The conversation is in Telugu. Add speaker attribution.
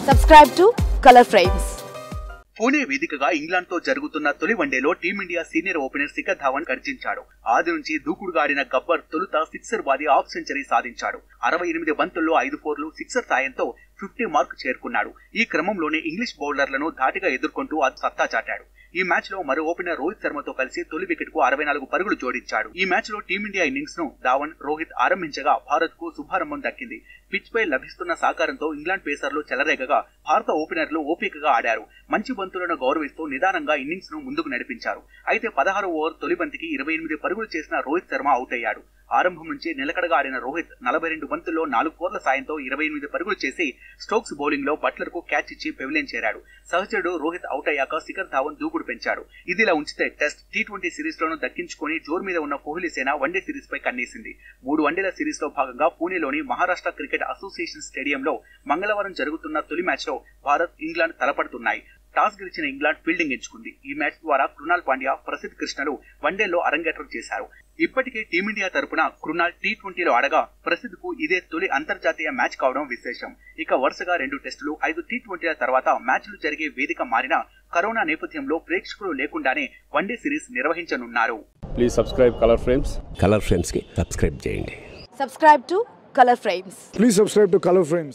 Speaker 1: Subscribe to Color Frames.
Speaker 2: Pune వేదికగా ఇంగ్లాండ్ తో జరుగుతున్న తొలి వన్డేలో team India senior opener Shikhar Dhawan గర్జించాడు ఆది నుంచి దూకుడుగా ఆడిన గబ్బర్ తొలుత సిక్సర్ బాది హాఫ్ సెంచరీ సాధించాడు అరవై ఎనిమిది బంతుల్లో ఐదు ఫోర్లు సిక్సర్ సాయంతో ఫిఫ్టీ మార్క్ చేరుకున్నాడు ఈ క్రమంలోనే ఇంగ్లీష్ బౌలర్లను ధాటిగా ఎదుర్కొంటూ ఆ సత్తా చాటాడు ఈ మ్యాచ్ లో మరో ఓపెనర్ రోహిత్ శర్మతో కలిసి తొలి వికెట్ కు అరవై నాలుగు పరుగులు జోడించాడు ఈ మ్యాచ్ లో టీమిండియా ఇన్నింగ్స్ ను ధావన్ రోహిత్ ఆరంభించగా భారత్ కు శుభారంభం దక్కింది పిచ్ పై లభిస్తున్న సహకారంతో ఇంగ్లాండ్ పేసర్లు చెలరేగగా భారత ఓపెనర్లు ఓపికగా ఆడారు మంచి బంతులను గౌరవిస్తూ నిదానంగా ఇన్నింగ్స్ ను ముందుకు నడిపించారు అయితే పదహారు ఓవర్ తొలి బంతికి ఇరవై ఎనిమిది పరుగులు చేసిన రోహిత్ శర్మ అవుట్ అయ్యాడు ఆరంభం నుంచి నిలకడగా ఆడిన రోహిత్ నలభై రెండు బంతుల్లో నాలుగు కోర్ల సాయంతో ఇరవై ఎనిమిది పరుగులు చేసి స్టోక్స్ బౌలింగ్ లో బట్లర్ కు క్యాచ్ ఇచ్చి పెవిలియన్ చేరాడు సహచరుడు రోహిత్ అవుట్ అయ్యాక శిఖర్ ధావన్ దూకుడు పెంచాడు ఇదిలా ఉంచితే టెస్ట్ టీ ట్వంటీ సిరీస్ లోను దక్కించుకుని జోరు మీద ఉన్న కోహ్లీ సేన వన్డే సిరీస్ పై కన్నేసింది మూడు వన్డేల సిరీస్ లో భాగంగా పూణేలోని మహారాష్ట్ర క్రికెట్ అసోసియేషన్ స్టేడియంలో మంగళవారం జరుగుతున్న తొలి మ్యాచ్ లో భారత్ ఇంగ్లాండ్ తలపడుతున్నాయి టాస్ గెలిచిన ఇంగ్లాండ్ ఫీల్డింగ్ ఎంచుకుంది ఈ మ్యాచ్ ద్వారా కృణాల్ పాండ్యా ప్రసిద్ధ్ కృష్ణలు వన్డేలో అరంగేట్రం చేశారు ఇప్పటికే టీమిండియా తరపున కృణాల్ టీ ట్వంటీలో ఆడగా ప్రసిద్ధ్ కు ఇదే తొలి అంతర్జాతీయ మ్యాచ్ కావడం విశేషం ఇక వరుసగా రెండు టెస్టులు ఐదు టీ ట్వంటీల తర్వాత మ్యాచ్లు జరిగే వేదిక మారిన కరోనా నేపథ్యంలో ప్రేక్షకులు లేకుండానే వన్డే సిరీస్ నిర్వహించనున్నారు
Speaker 3: please subscribe colour frames
Speaker 4: colour ఫ్రేమ్స్కి సబ్స్క్రైబ్ చేయండి
Speaker 1: Subscribe to Color Frames.
Speaker 5: Please subscribe to Color Frames.